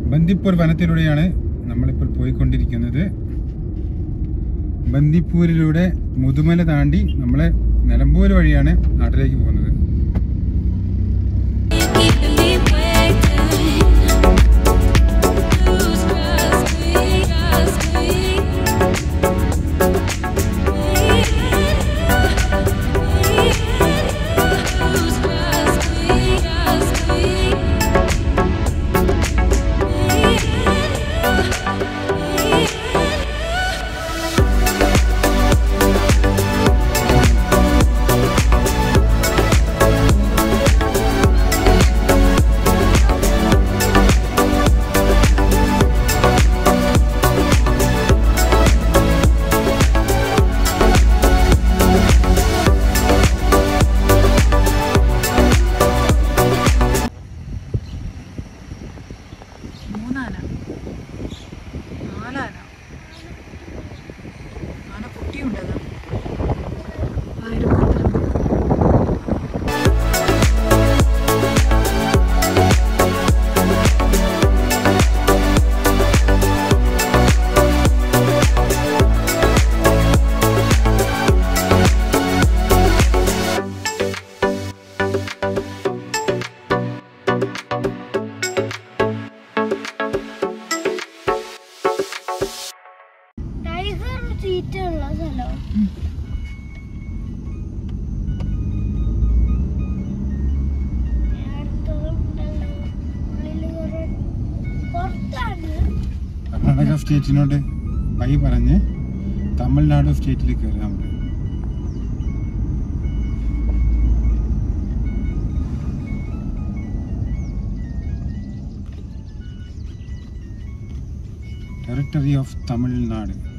ബന്ദിപ്പൂർ വനത്തിലൂടെയാണ് നമ്മളിപ്പോൾ പോയിക്കൊണ്ടിരിക്കുന്നത് ബന്ദിപ്പൂരിലൂടെ മുതുമല താണ്ടി നമ്മളെ നിലമ്പൂർ വഴിയാണ് നാട്ടിലേക്ക് പോകുന്നത് Keeping me waiting. Lose trust me, trust me. Lose trust me, trust me. മൂന്നാന നാലാന ആന കുട്ടിയുണ്ടത് ആയിരം ടൈഗർ സീറ്റ് ഉള്ള സ്ഥലം അടുത്തതുണ്ടല്ലോ ഉള്ളില് കുറെ പുറത്താണ് കർണാടക സ്റ്റേറ്റിനോട് ബൈ പറഞ്ഞ് തമിഴ്നാട് സ്റ്റേറ്റിൽ കയറുക നമ്മൾ ടെറിട്ടറി ഓഫ് തമിഴ്നാട്